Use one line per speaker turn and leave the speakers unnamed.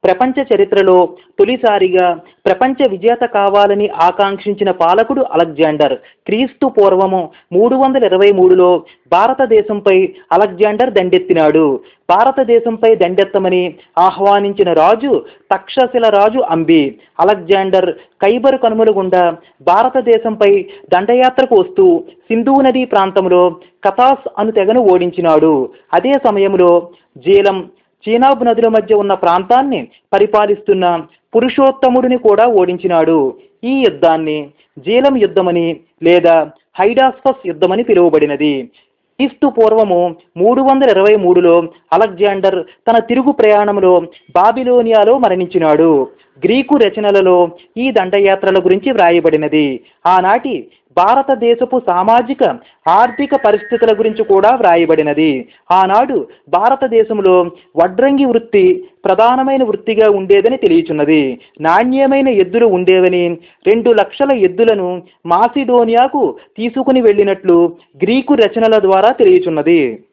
ప్రపంచ చరిత్రలో తొలిసారిగా ప్రపంచ విజేత కావాలని ఆకాంక్షించిన పాలకుడు అలెగ్జాండర్ క్రీస్తు పూర్వము మూడు వందల ఇరవై మూడులో భారతదేశంపై అలెగ్జాండర్ దండెత్తినాడు భారతదేశంపై దండెత్తమని ఆహ్వానించిన రాజు తక్షశిల రాజు అంబి అలెగ్జాండర్ కైబరు కనుమల గుండా భారతదేశంపై దండయాత్రకు వస్తూ సింధు నదీ ప్రాంతంలో కతాస్ అను తెగను ఓడించినాడు అదే సమయంలో జీలం చీనాబ్ నదుల మధ్య ఉన్న ప్రాంతాన్ని పరిపాలిస్తున్న పురుషోత్తముడిని కూడా ఓడించినాడు ఈ యుద్ధాన్ని జీలం యుద్ధమని లేదా హైడాస్పస్ యుద్ధమని పిలువబడినది క్రీస్తు పూర్వము మూడు వందల ఇరవై మూడులో అలెగ్జాండర్ తన తిరుగు ప్రయాణంలో బాబిలోనియాలో మరణించినాడు గ్రీకు రచనలలో ఈ దండయాత్రల గురించి వ్రాయబడినది ఆనాటి భారతదేశపు సామాజిక ఆర్థిక పరిస్థితుల గురించి కూడా వ్రాయబడినది ఆనాడు భారతదేశంలో వడ్రంగి వృత్తి ప్రధానమైన వృత్తిగా ఉండేదని తెలియచున్నది నాణ్యమైన ఎద్దులు ఉండేవని రెండు లక్షల ఎద్దులను మాసిడోనియాకు తీసుకుని వెళ్ళినట్లు గ్రీకు రచనల ద్వారా తెలియచున్నది